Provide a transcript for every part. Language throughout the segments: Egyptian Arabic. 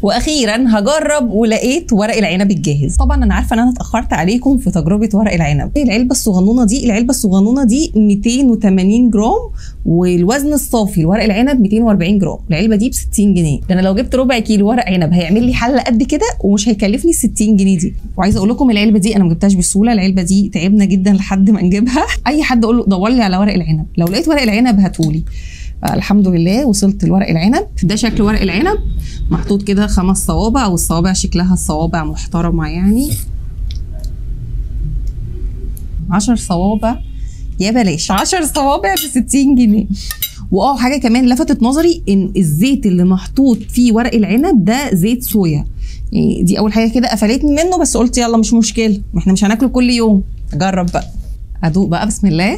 واخيرا هجرب ولقيت ورق العنب الجاهز طبعا انا عارفه ان انا اتاخرت عليكم في تجربه ورق العنب العلبه الصغنونه دي العلبه الصغنونه دي 280 جرام والوزن الصافي لورق العنب 240 جرام العلبه دي ب 60 جنيه ده انا لو جبت ربع كيلو ورق عنب هيعمل لي حله قد كده ومش هيكلفني 60 جنيه دي وعايزه اقول لكم العلبه دي انا ما جبتهاش بسهوله العلبه دي تعبنا جدا لحد ما نجيبها اي حد اقول له دور لي على ورق العنب لو لقيت ورق العنب هاتولي الحمد لله وصلت لورق العنب ده شكل ورق العنب محطوط كده خمس صوابع والصوابع شكلها الصوابع محترمه يعني عشر صوابع يا بلاش عشر صوابع ب 60 جنيه واه حاجه كمان لفتت نظري ان الزيت اللي محطوط فيه ورق العنب ده زيت صويا يعني دي اول حاجه كده قفلتني منه بس قلت يلا مش مشكله ما احنا مش هناكله كل يوم اجرب بقى ادوق بقى بسم الله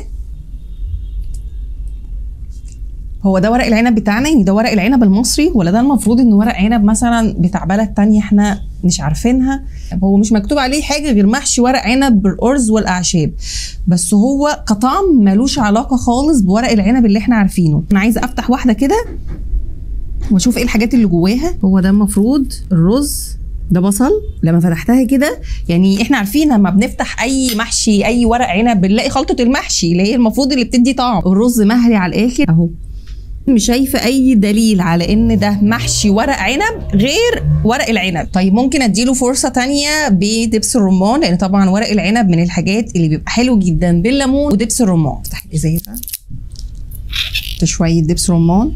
هو ده ورق العنب بتاعنا يعني ده ورق العنب المصري ولا ده المفروض ان ورق عنب مثلا بتاع بلد تانية احنا مش عارفينها هو مش مكتوب عليه حاجه غير محشي ورق عنب بالارز والاعشاب بس هو كطعم ملوش علاقه خالص بورق العنب اللي احنا عارفينه انا عايزه افتح واحده كده واشوف ايه الحاجات اللي جواها هو ده المفروض الرز ده بصل لما فتحتها كده يعني احنا عارفين لما بنفتح اي محشي اي ورق عنب بنلاقي خلطه المحشي اللي هي المفروض اللي بتدي طعم الرز مهري على الاخر اهو مش شايفه اي دليل على ان ده محشي ورق عنب غير ورق العنب طيب ممكن اديله فرصه تانية بدبس الرمان لان طبعا ورق العنب من الحاجات اللي بيبقى حلو جدا بالليمون ودبس الرمان افتح الازازه شويه دبس رمان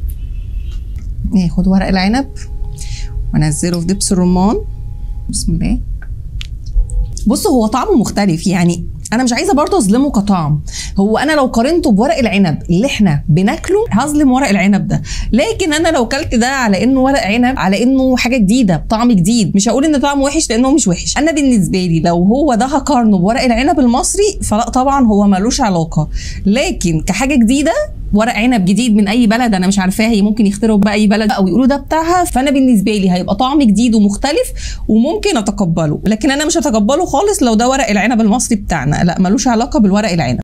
ناخد ورق العنب وانزله في دبس الرمان بسم الله بصوا هو طعمه مختلف يعني انا مش عايزه برضه اظلمه كطعم هو انا لو قارنته بورق العنب اللي احنا بناكله هظلم ورق العنب ده لكن انا لو كلت ده على انه ورق عنب على انه حاجه جديده بطعم جديد مش هقول ان طعمه وحش لانه مش وحش انا بالنسبه لي لو هو ده هقارنه بورق العنب المصري فلا طبعا هو ملوش علاقه لكن كحاجه جديده ورق عنب جديد من اي بلد انا مش عارفاها هي ممكن يخترعوا بقى اي بلد او يقولوا ده بتاعها فانا بالنسبه لي هيبقى طعم جديد ومختلف وممكن اتقبله لكن انا مش هتقبله خالص لو ده ورق العنب المصري بتاعنا لا ملوش علاقه بالورق العنب